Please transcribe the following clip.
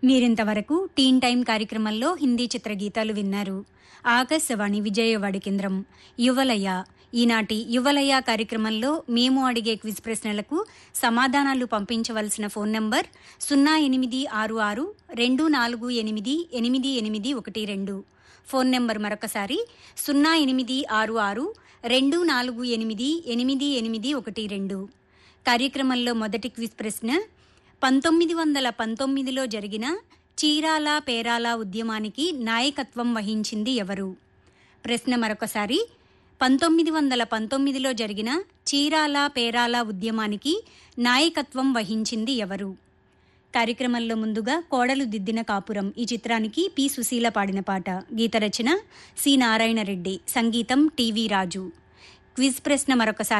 మీరింతవరకు టీన్ టైం కార్యక్రమంలో హిందీ చిత్ర గీతాలు విన్నారు ఆకాశవాణి విజయవాడ కేంద్రం యువలయ ఈనాటి యువలయ కార్యక్రమంలో మేము అడిగే క్విజ్ ప్రశ్నలకు సమాధానాలు పంపించవలసిన ఫోన్ నంబర్ సున్నా ఎనిమిది ఆరు ఆరు రెండు నాలుగు ఎనిమిది ఎనిమిది ఎనిమిది ఒకటి రెండు ఫోన్ నెంబర్ మరొకసారి సున్నా ఎనిమిది ఆరు ఆరు రెండు నాలుగు ఎనిమిది ఎనిమిది ఎనిమిది ఒకటి రెండు కార్యక్రమంలో మొదటి క్విజ్ ప్రశ్న పంతొమ్మిది వందల పంతొమ్మిదిలో జరిగిన చీరాల పేరాల ఉద్యమానికి నాయకత్వం వహించింది ఎవరు ప్రశ్న మరొకసారి పంతొమ్మిది వందల పంతొమ్మిదిలో జరిగిన చీరాల పేరాల ఉద్యమానికి నాయకత్వం వహించింది ఎవరు కార్యక్రమంలో ముందుగా కోడలు దిద్దిన కాపురం ఈ చిత్రానికి పి సుశీల పాడిన పాట గీత రచన సి నారాయణ రెడ్డి సంగీతం టీవీ రాజు క్విజ్ ప్రశ్న మరొకసారి